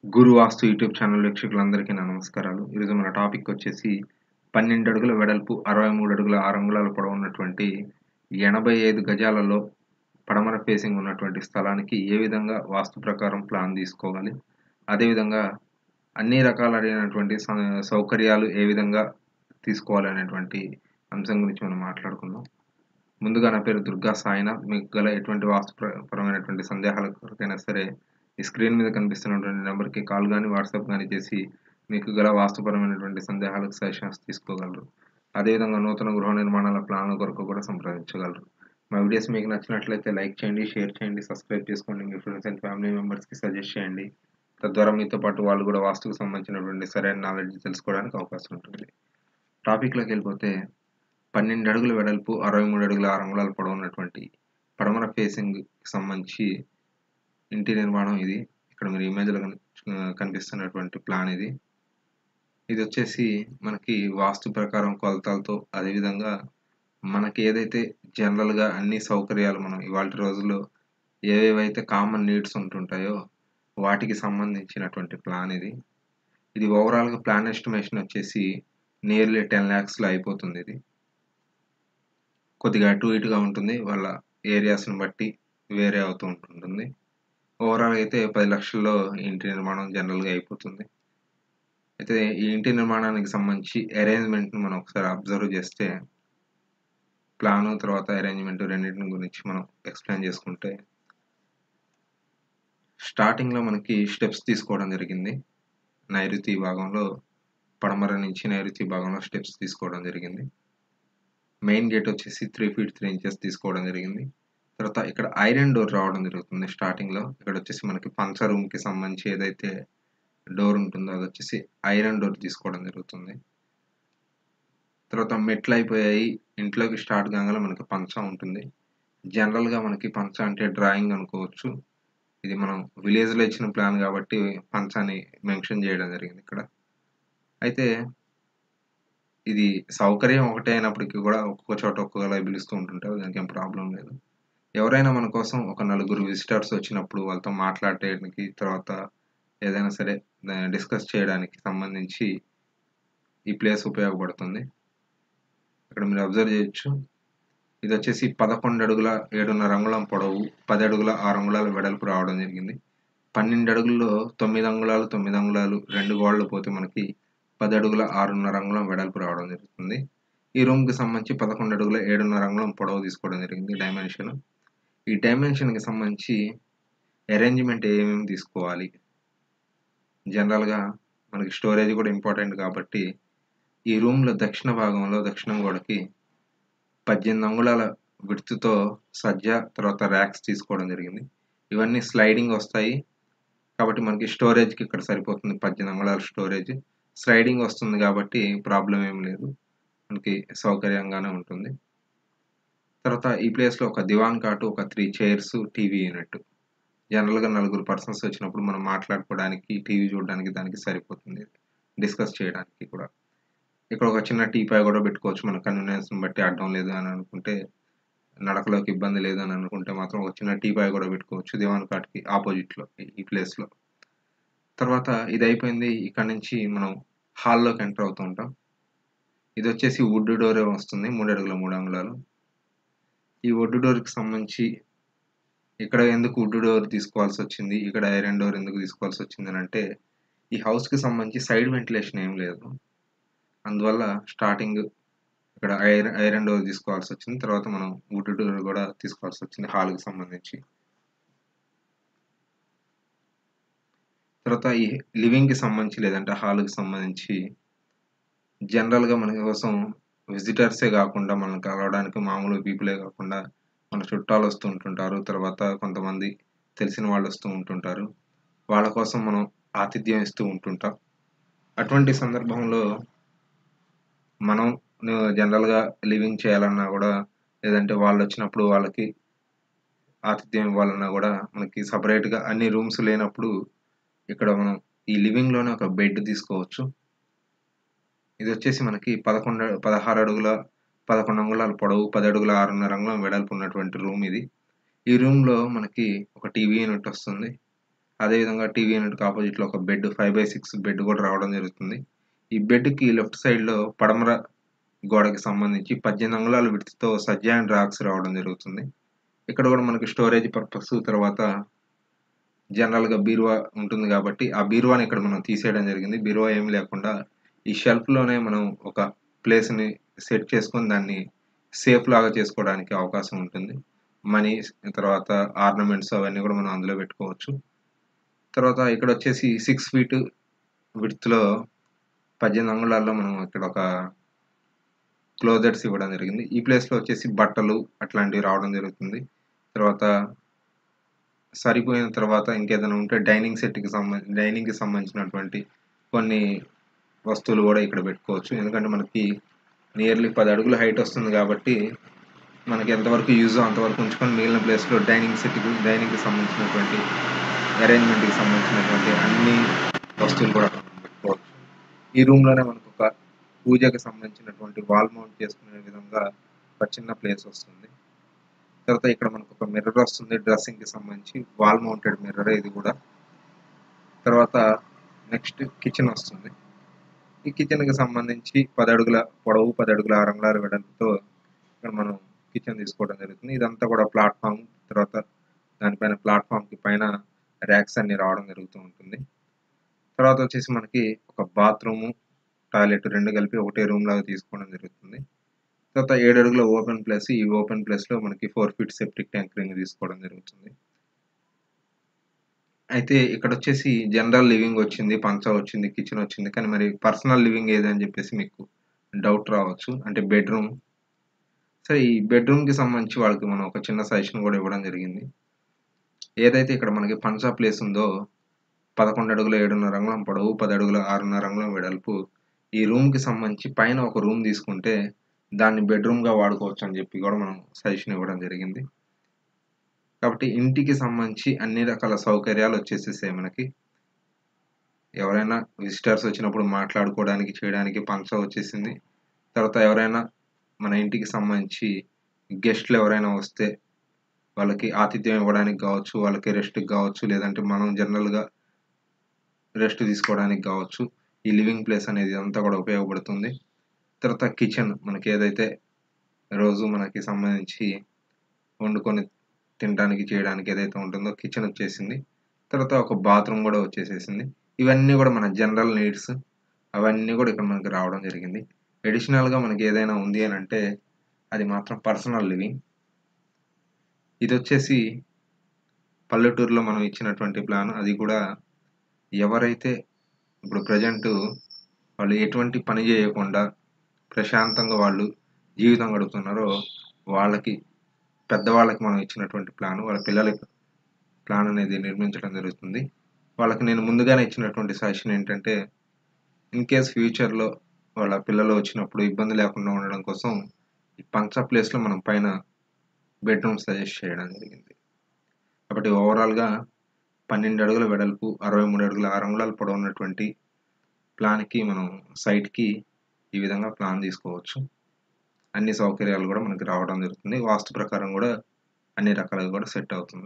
గురు వాస్తు YouTube channel వీక్షకులందరికీ నా నమస్కారాలు ఈరోజు మన టాపిక్ వచ్చేసి పన్నెండు అడుగుల వెడల్పు అరవై మూడు అడుగుల ఆరు అంగుళాల పొడవు ఉన్నటువంటి ఎనభై ఐదు గజాలలో పడమర ఫేసింగ్ ఉన్నటువంటి స్థలానికి ఏ విధంగా వాస్తు ప్రకారం ప్లాన్ తీసుకోవాలి అదేవిధంగా అన్ని రకాలైనటువంటి స- సౌకర్యాలు ఏ విధంగా తీసుకోవాలి అనేటువంటి అంశం గురించి మనం మాట్లాడుకుందాం ముందుగా నా పేరు దుర్గా సాయినాథ్ మీకు గల ఎటువంటి వాస్తుపరమైనటువంటి సందేహాల కొరకైనా సరే ఈ స్క్రీన్ మీద కనిపిస్తున్నటువంటి నెంబర్కి కాల్ కానీ వాట్సాప్ కానీ చేసి మీకు గల వాస్తుపరమైనటువంటి సందేహాలకు సజెషన్స్ తీసుకోగలరు అదేవిధంగా నూతన గృహ నిర్మాణాల ప్లాన్ల కొరకు కూడా సంప్రదించగలరు మా వీడియోస్ మీకు నచ్చినట్లయితే లైక్ చేయండి షేర్ చేయండి సబ్స్క్రైబ్ చేసుకోండి మీ ఫ్రెండ్స్ అండ్ ఫ్యామిలీ మెంబర్స్కి సజెస్ట్ చేయండి తద్వారా మీతో పాటు వాళ్ళు కూడా వాస్తుకు సంబంధించినటువంటి సరైన నాలెడ్జ్ తెలుసుకోవడానికి అవకాశం ఉంటుంది టాపిక్లోకి వెళ్ళిపోతే పన్నెండు అడుగుల వెడల్పు అరవై మూడు అడుగుల ఆరు అంగుళాల పొడవు ఉన్నటువంటి పడమర ఫేసింగ్ సంబంధించి ఇంటి నిర్మాణం ఇది ఇక్కడ మీరు ఇమేజ్లో కనిపిస్తున్నటువంటి ప్లాన్ ఇది ఇది వచ్చేసి మనకి వాస్తు ప్రకారం కొలతలతో అదేవిధంగా మనకి ఏదైతే జనరల్గా అన్ని సౌకర్యాలు మనం ఇవాళ రోజుల్లో ఏవేవైతే కామన్ నీడ్స్ ఉంటుంటాయో వాటికి సంబంధించినటువంటి ప్లాన్ ఇది ఇది ఓవరాల్గా ప్లాన్ ఎస్టిమేషన్ వచ్చేసి నియర్లీ టెన్ ల్యాక్స్లో అయిపోతుంది ఇది కొద్దిగా అటు ఇటుగా ఉంటుంది వాళ్ళ ఏరియాస్ని బట్టి వేరే అవుతూ ఉంటుంటుంది ఓవరాల్ అయితే పది లక్షల్లో ఈ ఇంటి నిర్మాణం జనరల్గా అయిపోతుంది అయితే ఈ ఇంటి నిర్మాణానికి సంబంధించి అరేంజ్మెంట్ని మనం ఒకసారి అబ్జర్వ్ చేస్తే ప్లాను తర్వాత అరేంజ్మెంట్ రెండింటిని గురించి మనం ఎక్స్ప్లెయిన్ చేసుకుంటే స్టార్టింగ్లో మనకి స్టెప్స్ తీసుకోవడం జరిగింది నైరుతి భాగంలో పడమర నుంచి నైరుతి భాగంలో స్టెప్స్ తీసుకోవడం జరిగింది మెయిన్ గేట్ వచ్చేసి త్రీ ఫీట్ త్రీ ఇంచెస్ తీసుకోవడం జరిగింది తర్వాత ఇక్కడ ఐరన్ డోర్ రావడం జరుగుతుంది స్టార్టింగ్లో ఇక్కడ వచ్చేసి మనకి పంచ రూమ్కి సంబంధించి ఏదైతే డోర్ ఉంటుందో అది వచ్చేసి ఐరన్ డోర్ తీసుకోవడం జరుగుతుంది తర్వాత మెట్లు అయిపోయాయి ఇంట్లోకి స్టార్ట్ కాగానే మనకి పంచ ఉంటుంది జనరల్గా మనకి పంచ అంటే డ్రాయింగ్ అనుకోవచ్చు ఇది మనం విలేజ్లో ఇచ్చిన ప్లాన్ కాబట్టి పంచాని మెన్షన్ చేయడం జరిగింది ఇక్కడ అయితే ఇది సౌకర్యం ఒకటే అయినప్పటికీ కూడా ఒక్కొక్క చోట ఒక్కొక్కలా పిలుస్తూ ఉంటుంటారు దానికి ఏం ప్రాబ్లం లేదు ఎవరైనా మన కోసం ఒక నలుగురు విజిటర్స్ వచ్చినప్పుడు వాళ్ళతో మాట్లాడటానికి తర్వాత ఏదైనా సరే డిస్కస్ చేయడానికి సంబంధించి ఈ ప్లేస్ ఉపయోగపడుతుంది ఇక్కడ మీరు అబ్జర్వ్ చేయొచ్చు ఇది వచ్చేసి పదకొండు అడుగుల ఏడున్నర అంగుళం పొడవు పది అడుగుల ఆరు అంగుళాల వెడల్పు రావడం జరిగింది పన్నెండు అడుగుల్లో తొమ్మిది అంగుళాలు తొమ్మిది అంగుళాలు రెండు గోడలు పోతే మనకి పది అడుగుల ఆరున్నర అంగుళం వెడల్పు రావడం జరుగుతుంది ఈ రూమ్కి సంబంధించి పదకొండు అడుగుల ఏడున్నర అంగుళం పొడవు తీసుకోవడం జరిగింది డైమెన్షన్ ఈ డైమెన్షన్కి సంబంధించి అరేంజ్మెంట్ ఏమేమి తీసుకోవాలి జనరల్గా మనకి స్టోరేజ్ కూడా ఇంపార్టెంట్ కాబట్టి ఈ రూమ్లో దక్షిణ భాగంలో దక్షిణం గోడకి పద్దెనిమిది అంగుళాల విడుతుతో సజ్జ తర్వాత ర్యాక్స్ తీసుకోవడం జరిగింది ఇవన్నీ స్లైడింగ్ వస్తాయి కాబట్టి మనకి స్టోరేజ్కి ఇక్కడ సరిపోతుంది పద్దెనిమిది అంగుళాల స్టోరేజ్ స్లైడింగ్ వస్తుంది కాబట్టి ప్రాబ్లం ఏం లేదు మనకి సౌకర్యంగానే ఉంటుంది తర్వాత ఈ ప్లేస్లో ఒక దివాన్ కాటు ఒక త్రీ చైర్స్ టీవీ యూనిట్ జనరల్గా నలుగురు పర్సన్స్ వచ్చినప్పుడు మనం మాట్లాడుకోవడానికి టీవీ చూడడానికి దానికి సరిపోతుంది డిస్కస్ చేయడానికి కూడా ఇక్కడ ఒక చిన్న టీపాయ్ కూడా పెట్టుకోవచ్చు మన కన్వీనియన్స్ని బట్టి అడ్డం లేదు అని అనుకుంటే నడకలోకి ఇబ్బంది లేదు అని అనుకుంటే మాత్రం ఒక చిన్న టీపాయ్ కూడా పెట్టుకోవచ్చు దివాన్ కాట్కి ఆపోజిట్లో ఈ ప్లేస్లో తర్వాత ఇది అయిపోయింది ఇక్కడ నుంచి మనం హాల్లోకి ఎంటర్ అవుతూ ఉంటాం ఇది వచ్చేసి వుడ్ డోర్ వస్తుంది మూడు అడుగుల మూడు అంగుళాలు ఈ వుడ్ డోర్కి సంబంధించి ఇక్కడ ఎందుకు వుడ్ డోర్ తీసుకోవాల్సి వచ్చింది ఇక్కడ ఐరన్ డోర్ ఎందుకు తీసుకోవాల్సి వచ్చింది అని అంటే ఈ హౌస్కి సంబంధించి సైడ్ వెంటిలేషన్ ఏం లేదు అందువల్ల స్టార్టింగ్ ఇక్కడ ఐరన్ ఐరన్ డోర్ తీసుకోవాల్సి వచ్చింది తర్వాత మనం వుడ్ డోర్ కూడా తీసుకోవాల్సి వచ్చింది హాల్కి సంబంధించి తర్వాత ఈ లివింగ్కి సంబంధించి లేదంటే హాల్కి సంబంధించి జనరల్గా మన కోసం విజిటర్సే కాకుండా మనం కలవడానికి మామూలు పీపులే కాకుండా మన చుట్టాలు వస్తూ ఉంటుంటారు తర్వాత కొంతమంది తెలిసిన వాళ్ళు వస్తూ ఉంటుంటారు వాళ్ళ కోసం మనం ఆతిథ్యం ఇస్తూ ఉంటుంటాం అటువంటి సందర్భంలో మనం జనరల్గా లివింగ్ చేయాలన్నా కూడా లేదంటే వాళ్ళు వచ్చినప్పుడు వాళ్ళకి ఆతిథ్యం ఇవ్వాలన్నా కూడా మనకి సపరేట్గా అన్ని రూమ్స్ లేనప్పుడు ఇక్కడ మనం ఈ లివింగ్లోనే ఒక బెడ్ తీసుకోవచ్చు ఇది వచ్చేసి మనకి పదకొండు పదహారు అడుగుల పదకొండు అంగుళాల పొడవు పది అడుగుల ఆరున్నర అంగుళం వెడల్పు ఉన్నటువంటి రూమ్ ఇది ఈ రూమ్లో మనకి ఒక టీవీ యూనిట్ వస్తుంది అదేవిధంగా టీవీ యూనిట్కి ఆపోజిట్లో ఒక bed five by six bed కూడా రావడం జరుగుతుంది ఈ బెడ్కి లెఫ్ట్ సైడ్లో పడమర గోడకి సంబంధించి పద్దెనిమిది అంగుళాల విడుతుతో సజ్జా అండ్ రాక్స్ రావడం జరుగుతుంది ఇక్కడ కూడా మనకి స్టోరేజ్ పర్పస్ తర్వాత జనరల్గా బీరువా ఉంటుంది కాబట్టి ఆ బీరువాని ఇక్కడ మనం తీసేయడం జరిగింది బీరువా ఏమి లేకుండా ఈ షెల్ఫ్లోనే మనం ఒక ప్లేస్ని సెట్ చేసుకొని దాన్ని సేఫ్ లాగా చేసుకోవడానికి అవకాశం ఉంటుంది మనీ తర్వాత ఆర్నమెంట్స్ అవన్నీ కూడా మనం అందులో పెట్టుకోవచ్చు తర్వాత ఇక్కడ వచ్చేసి సిక్స్ ఫీట్ విడ్త్లో పద్దెనిమిది అంగుళాల్లో మనం ఇక్కడ ఒక క్లోజెట్స్ ఇవ్వడం జరిగింది ఈ ప్లేస్లో వచ్చేసి బట్టలు అట్లాంటివి రావడం జరుగుతుంది తర్వాత సరిపోయిన తర్వాత ఇంకేదైనా ఉంటే డైనింగ్ సెట్కి సంబంధించి డైనింగ్కి సంబంధించినటువంటి కొన్ని వస్తువులు కూడా ఇక్కడ పెట్టుకోవచ్చు ఎందుకంటే మనకి నియర్లీ పది అడుగుల హైట్ వస్తుంది కాబట్టి మనకి ఎంతవరకు యూజ్ అంతవరకు ఉంచుకొని మిగిలిన ప్లేస్లో డైనింగ్ సెట్కి డైనింగ్కి సంబంధించినటువంటి అరేంజ్మెంట్కి సంబంధించినటువంటి అన్ని వస్తువులు కూడా మనం పెట్టుకోవచ్చు ఈ రూమ్లోనే మనకు ఒక పూజకి సంబంధించినటువంటి వాల్ మౌంట్ చేసుకునే విధంగా ఒక చిన్న ప్లేస్ వస్తుంది తర్వాత ఇక్కడ మనకు ఒక మిర్రర్ వస్తుంది డ్రెస్సింగ్కి సంబంధించి వాల్ మౌంటెడ్ మిర్రర్ ఇది కూడా తర్వాత నెక్స్ట్ కిచెన్ వస్తుంది ఈ కిచెన్కి సంబంధించి పది అడుగుల పొడవు పది అడుగుల ఆరు అంగుళాల వెడల్పుతో ఇక్కడ మనం కిచెన్ తీసుకోవడం జరుగుతుంది ఇదంతా కూడా ప్లాట్ఫామ్ తర్వాత దానిపైన ప్లాట్ఫామ్కి పైన ర్యాక్స్ అన్ని రావడం జరుగుతూ ఉంటుంది తర్వాత వచ్చేసి మనకి ఒక బాత్రూము టాయిలెట్ రెండు కలిపి ఒకటే రూమ్ లాగా తీసుకోవడం జరుగుతుంది తర్వాత ఏడు అడుగుల ఓపెన్ ప్లేస్ ఈ ఓపెన్ ప్లేస్లో మనకి four feet septic tank ring తీసుకోవడం జరుగుతుంది అయితే ఇక్కడ వచ్చేసి జనరల్ లివింగ్ వచ్చింది పంచ వచ్చింది కిచెన్ వచ్చింది కానీ మరి పర్సనల్ లివింగ్ ఏదని చెప్పేసి మీకు డౌట్ రావచ్చు అంటే బెడ్రూమ్ సరే ఈ బెడ్రూమ్కి సంబంధించి వాళ్ళకి మనం ఒక చిన్న సజెషన్ కూడా ఇవ్వడం జరిగింది ఏదైతే ఇక్కడ మనకి పంచా ప్లేస్ ఉందో పదకొండు అడుగుల ఏడున్నర అంగుళం పొడవు పది అడుగుల ఆరున్నర అంగుళం వెడల్పు ఈ రూమ్కి సంబంధించి పైన ఒక రూమ్ తీసుకుంటే దాన్ని బెడ్రూమ్గా వాడుకోవచ్చు అని చెప్పి కూడా మనం సజెషన్ ఇవ్వడం జరిగింది కాబట్టి ఇంటికి సంబంధించి అన్ని రకాల సౌకర్యాలు వచ్చేసేసాయి మనకి ఎవరైనా విజిటర్స్ వచ్చినప్పుడు మాట్లాడుకోవడానికి చేయడానికి పంచ వచ్చేసింది తర్వాత ఎవరైనా మన ఇంటికి సంబంధించి గెస్ట్లు ఎవరైనా వస్తే వాళ్ళకి ఆతిథ్యం ఇవ్వడానికి కావచ్చు వాళ్ళకి రెస్ట్కి కావచ్చు లేదంటే మనం జనరల్గా రెస్ట్ తీసుకోవడానికి కావచ్చు ఈ లివింగ్ ప్లేస్ అనేది అంతా కూడా ఉపయోగపడుతుంది తర్వాత కిచెన్ మనకి ఏదైతే రోజు మనకి సంబంధించి వండుకొని తినడానికి చేయడానికి ఏదైతే ఉంటుందో కిచెన్ వచ్చేసింది తర్వాత ఒక బాత్రూమ్ కూడా వచ్చేసేసింది ఇవన్నీ కూడా మన జనరల్ నీడ్స్ అవన్నీ కూడా ఇక్కడ మనకి రావడం జరిగింది అడిషనల్గా మనకి ఏదైనా ఉంది అని అంటే అది మాత్రం పర్సనల్ లివింగ్ ఇది వచ్చేసి పల్లెటూరులో మనం ఇచ్చినటువంటి ప్లాన్ అది కూడా ఎవరైతే ఇప్పుడు ప్రజెంట్ వాళ్ళు ఎటువంటి పని చేయకుండా ప్రశాంతంగా వాళ్ళు జీవితం గడుపుతున్నారో వాళ్ళకి పెద్దవాళ్ళకి మనం ఇచ్చినటువంటి ప్లాన్ వాళ్ళ పిల్లలకి ప్లాన్ అనేది నిర్మించడం జరుగుతుంది వాళ్ళకి నేను ముందుగానే ఇచ్చినటువంటి సజెషన్ ఏంటంటే ఇన్ కేస్ ఫ్యూచర్లో వాళ్ళ పిల్లలు వచ్చినప్పుడు ఇబ్బంది లేకుండా ఉండడం కోసం ఈ పంచ ప్లేస్లో మనం పైన బెడ్రూమ్ సజెస్ట్ చేయడం జరిగింది కాబట్టి ఓవరాల్గా పన్నెండు అడుగుల వెడల్పు అరవై మూడు అడుగుల ఆరు అంగుళాల పొడవు ఉన్నటువంటి ప్లాన్కి మనం సైట్కి ఈ విధంగా ప్లాన్ తీసుకోవచ్చు అన్ని సౌకర్యాలు కూడా మనకి రావడం జరుగుతుంది వాస్తు ప్రకారం కూడా అన్ని రకాలుగా కూడా సెట్ అవుతుంది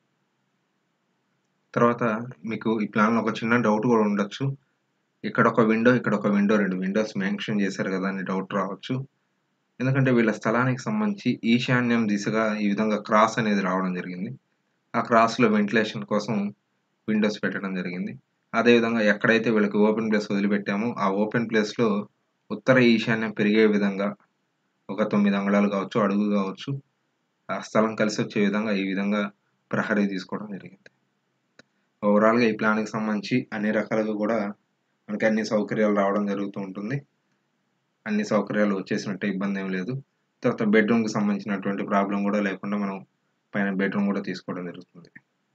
తర్వాత మీకు ఈ ప్లాన్లో ఒక చిన్న డౌట్ కూడా ఉండొచ్చు ఇక్కడ ఒక విండో ఇక్కడ ఒక విండో రెండు విండోస్ మెన్షన్ చేశారు కదా అని డౌట్ రావచ్చు ఎందుకంటే వీళ్ళ స్థలానికి సంబంధించి ఈశాన్యం దిశగా ఈ విధంగా క్రాస్ అనేది రావడం జరిగింది ఆ క్రాస్లో వెంటిలేషన్ కోసం విండోస్ పెట్టడం జరిగింది అదేవిధంగా ఎక్కడైతే వీళ్ళకి ఓపెన్ ప్లేస్ వదిలిపెట్టామో ఆ ఓపెన్ ప్లేస్లో ఉత్తర ఈశాన్యం పెరిగే విధంగా ఒక తొమ్మిది అంగుళాలు కావచ్చు అడుగు కావచ్చు ఆ స్థలం కలిసి వచ్చే విధంగా ఈ విధంగా ప్రహరీ తీసుకోవడం జరిగింది ఓవరాల్గా ఈ ప్లాన్కి సంబంధించి అన్ని రకాలుగా కూడా మనకి అన్ని సౌకర్యాలు రావడం జరుగుతూ ఉంటుంది అన్ని సౌకర్యాలు వచ్చేసినట్టే ఇబ్బంది ఏం లేదు తర్వాత బెడ్రూమ్కి సంబంధించినటువంటి ప్రాబ్లం కూడా లేకుండా మనం పైన బెడ్రూమ్ కూడా తీసుకోవడం జరుగుతుంది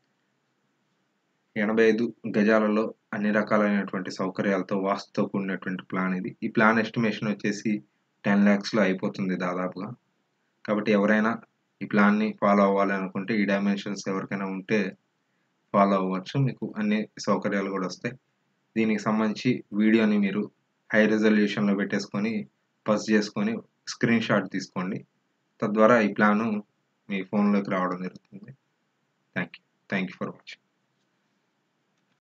ఎనభై ఐదు గజాలలో అన్ని రకాలైనటువంటి సౌకర్యాలతో వాస్తుతో కూడినటువంటి ప్లాన్ ఇది ఈ ప్లాన్ ఎస్టిమేషన్ వచ్చేసి టెన్ ల్యాక్స్లో అయిపోతుంది దాదాపుగా కాబట్టి ఎవరైనా ఈ ప్లాన్ని ఫాలో అవ్వాలి అనుకుంటే ఈ డైమెన్షన్స్ ఎవరికైనా ఉంటే ఫాలో అవ్వచ్చు మీకు అన్ని సౌకర్యాలు కూడా వస్తాయి దీనికి సంబంధించి వీడియోని మీరు హై రెజల్యూషన్లో పెట్టేసుకొని పస్ చేసుకొని స్క్రీన్ షాట్ తీసుకోండి తద్వారా ఈ ప్లాను మీ ఫోన్లోకి రావడం జరుగుతుంది thank you thank you for watching